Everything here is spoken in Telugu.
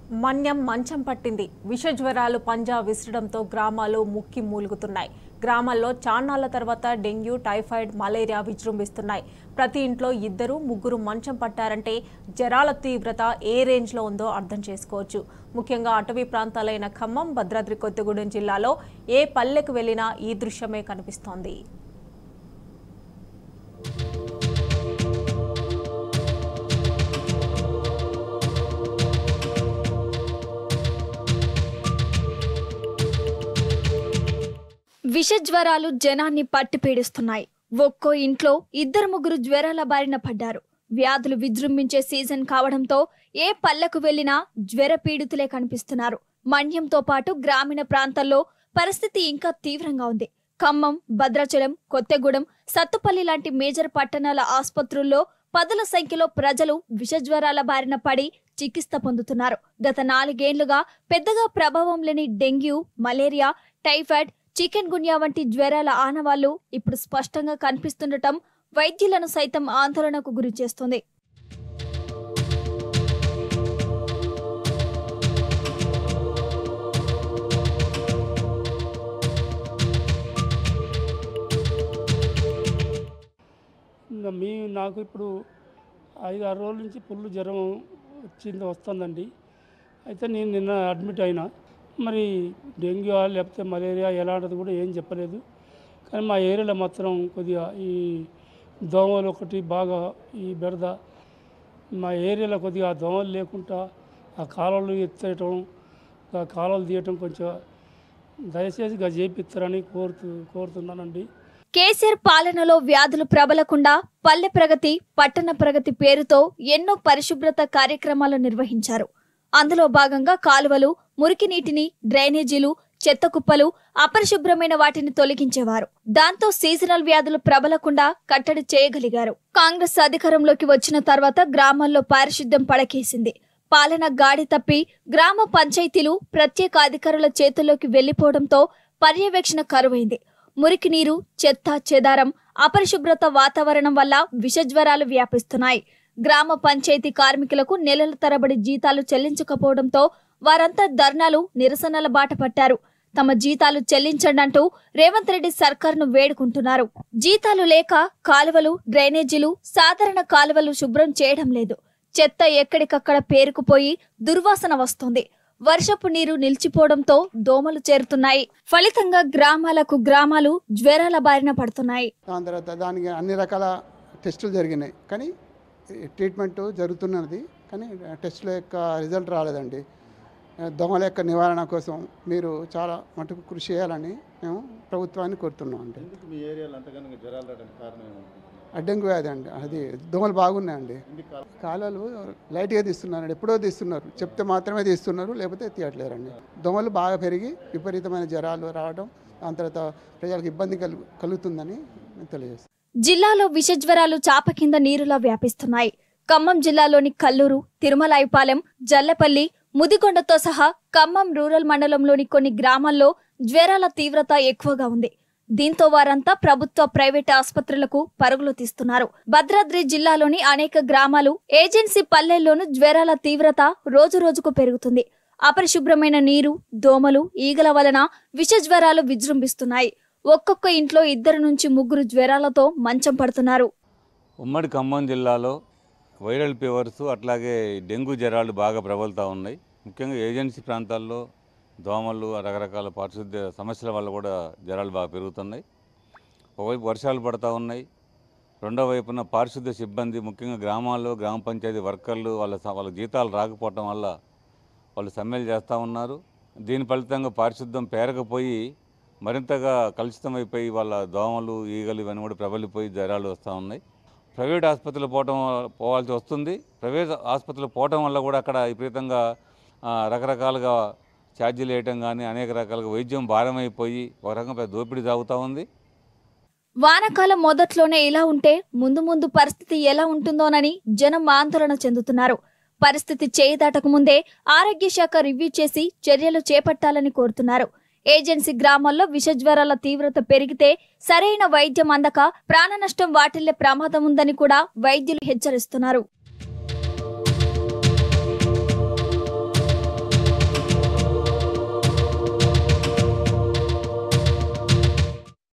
మన్యం మంచం పట్టింది విష జ్వరాలు పంజా విసరడంతో గ్రామాలు ముక్కి మూలుగుతున్నాయి గ్రామాల్లో చాన్నాళ్ల తర్వాత డెంగ్యూ టైఫాయిడ్ మలేరియా విజృంభిస్తున్నాయి ప్రతి ఇంట్లో ఇద్దరు ముగ్గురు మంచం పట్టారంటే జ్వరాల తీవ్రత ఏ రేంజ్లో ఉందో అర్థం చేసుకోవచ్చు ముఖ్యంగా అటవీ ప్రాంతాలైన ఖమ్మం భద్రాద్రి కొత్తగూడెం జిల్లాలో ఏ పల్లెకు వెళ్ళినా ఈ దృశ్యమే కనిపిస్తోంది విష జ్వరాలు జనాన్ని పట్టి పీడిస్తున్నాయి ఒక్కో ఇంట్లో ఇద్దరు ముగ్గురు జ్వరాల బారిన పడ్డారు వ్యాధులు విజృంభించే సీజన్ కావడంతో ఏ పల్లెకు వెళ్లినా జ్వర పీడితులే కనిపిస్తున్నారు మన్యంతో పాటు గ్రామీణ ప్రాంతాల్లో పరిస్థితి ఇంకా తీవ్రంగా ఉంది ఖమ్మం భద్రాచలం కొత్తగూడెం సత్తుపల్లి లాంటి మేజర్ పట్టణాల ఆసుపత్రుల్లో పదుల సంఖ్యలో ప్రజలు విష జ్వరాల బారిన పడి చికిత్స పొందుతున్నారు గత నాలుగేండ్లుగా పెద్దగా ప్రభావం లేని dengue malaria typhoid chikungunya వంటి జ్వరాల ఆనవాళ్లు ఇప్పుడు స్పష్టంగా కనిపిస్తుండటం వైద్యులను సైతం ఆందోళనకు గురి చేస్తుంది ఇంకా మీ నాకు ఇప్పుడు ఐదు ఆరు రోజుల నుంచి పుల్లు జ్వరం వచ్చింది వస్తుందండి అయితే నేను నిన్న అడ్మిట్ అయినా మరి డెంగ్యూ లేకపోతే మలేరియా ఎలాంటిది కూడా ఏం చెప్పలేదు కానీ మా ఏరియాలో మాత్రం కొద్దిగా ఈ దోమలు ఒకటి బాగా ఈ బెడద మా ఏరియాలో కొద్దిగా ఆ దోమలు లేకుండా ఆ కాలువలు ఎత్తేయటం ఆ కాలువలు తీయటం కొంచెం దయచేసి ఇక చేపిస్తారని కోరుతూ కోరుతున్నానండి కేసీఆర్ పాలనలో వ్యాధులు ప్రబలకుండా పల్లె ప్రగతి పట్టణ ప్రగతి పేరుతో ఎన్నో పరిశుభ్రత కార్యక్రమాలు నిర్వహించారు అందులో భాగంగా కాలువలు మురికి నీటిని డ్రైనేజీలు చెత్త కుప్పలు అపరిశుభ్రమైన వాటిని తొలగించేవారు దాంతో సీజనల్ వ్యాధులు ప్రబలకుండా కట్టడి చేయగలిగారు కాంగ్రెస్ అధికారంలోకి వచ్చిన తర్వాత గ్రామాల్లో పారిశుద్ధ్యం పడకేసింది పాలన గాడి తప్పి గ్రామ పంచాయతీలు ప్రత్యేక అధికారుల చేతుల్లోకి వెళ్లిపోవడంతో పర్యవేక్షణ కరువైంది మురికి నీరు చెత్త చెదారం అపరిశుభ్రత వాతావరణం వల్ల విషజ్వరాలు వ్యాపిస్తున్నాయి గ్రామ పంచాయతీ కార్మికులకు నెలల తరబడి జీతాలు చెల్లించకపోవడంతో వారంతా ధర్నాలు నిరసనల బాట పట్టారు తమ జీతాలు చెల్లించండంటూ రేవంత్ రెడ్డి సర్కార్ను వేడుకుంటున్నారు జీతాలు లేక కాలువలు డ్రైనేజీలు సాధారణ కాలువలు శుభ్రం చేయడం లేదు చెత్త ఎక్కడికక్కడ పేరుకుపోయి దుర్వాసన వస్తుంది వర్షపు నీరు నిలిచిపోవడంతో దోమలు చేరుతున్నాయి ఫలితంగా గ్రామాలకు గ్రామాలు జ్వరాల బారిన పడుతున్నాయి దాని తర్వాత దానికి అన్ని రకాల టెస్టులు జరిగినాయి కానీ ట్రీట్మెంట్ జరుగుతున్నది కానీ టెస్టుల యొక్క రిజల్ట్ రాలేదండి దోమల యొక్క నివారణ కోసం మీరు చాలా మటుకు కృషి చేయాలని మేము ప్రభుత్వాన్ని కోరుతున్నాం అండి ఎందుకు మీ ఏరియాలో అంతగానో జ్వరాలు రావడానికి కారణం ఏమంటుంది అడ్డంకి వ్యాధి అండి అది దోమలు బాగున్నాయండి ఎందుకు కారణం? కాలాలు లైట్గా తీస్తున్నారు ఎప్పుడో తీస్తున్నారు చెప్తే మాత్రమే తీస్తున్నారు లేకపోతే తీయట్లేరండి దోమలు బాగా పెరిగి విపరీతమైన జ్వరాలు రావడం దాని తర్వాత ప్రజలకు ఇబ్బంది కలుగు కలుగుతుందని నేను తెలియజేస్తాను జిల్లాలో విషజ్వరాలు చాప కింద నీరులా వ్యాపిస్తున్నాయి ఖమ్మం జిల్లాలోని కల్లూరు తిరుమలాయిపాలెం జల్లపల్లి ముదిగొండతో సహా ఖమ్మం రూరల్ మండలంలోని కొన్ని గ్రామాల్లో జ్వరాల తీవ్రత ఎక్కువగా ఉంది దీంతో వారంతా ప్రభుత్వ ప్రైవేట్ ఆసుపత్రులకు పరుగులు తీస్తున్నారు భద్రాద్రి జిల్లాలోని అనేక గ్రామాలు ఏజెన్సీ పల్లెల్లోనూ జ్వరాల తీవ్రత రోజు రోజుకు పెరుగుతుంది అపరిశుభ్రమైన నీరు దోమలు ఈగల వలన విష జ్వరాలు విజృంభిస్తున్నాయి ఒక్కొక్క ఇంట్లో ఇద్దరు నుంచి ముగ్గురు జ్వరాలతో మంచం పడుతున్నారు ఉమ్మడి ఖమ్మం జిల్లాలో వైరల్ ఫీవర్స్ అట్లాగే డెంగ్యూ జ్వరాలు బాగా ప్రబలుతూ ఉన్నాయి ముఖ్యంగా ఏజెన్సీ ప్రాంతాల్లో దోమలు రకరకాల పారిశుద్ధ్య సమస్యల వల్ల కూడా జ్వరాలు బాగా పెరుగుతున్నాయి ఒకవైపు వర్షాలు పడతా ఉన్నాయి రెండో వైపున పారిశుద్ధ్య సిబ్బంది ముఖ్యంగా గ్రామాల్లో గ్రామ పంచాయతీ వర్కర్లు వాళ్ళ స- వాళ్ళ జీతాలు రాకపోవటం వల్ల వాళ్ళు సమ్మెలు చేస్తూ ఉన్నారు దీని ఫలితంగా పారిశుద్ధ్యం పేరకపోయి మరింతగా కలుషితమైపోయి వాళ్ళ దోమలు ఈగలు ఇవన్నీ కూడా ప్రబలిపోయి జ్వరాలు వస్తూ ఉన్నాయి ప్రైవేట్ ఆసుపత్రులు పోవటం పోవాల్సి వస్తుంది ప్రైవేట్ ఆసుపత్రులు పోవటం వల్ల కూడా అక్కడ విపరీతంగా ఆ, రకరకాలుగా ఛార్జీలు వేయటం కానీ అనేక రకాలుగా వైద్యం భారమైపోయి ఒక రకంగా పెద్ద దోపిడీ సాగుతూ ఉంది వానాకాలం మొదట్లోనే ఇలా ఉంటే ముందు ముందు పరిస్థితి ఎలా ఉంటుందోనని జనం ఆందోళన చెందుతున్నారు పరిస్థితి చేయి దాటక ముందే ఆరోగ్య శాఖ రివ్యూ చేసి చర్యలు చేపట్టాలని కోరుతున్నారు ఏజెన్సీ గ్రామాల్లో విషజ్వరాల తీవ్రత పెరిగితే సరైన వైద్యం అందక ప్రాణ నష్టం వాటిల్లే ప్రమాదం ఉందని కూడా వైద్యులు హెచ్చరిస్తున్నారు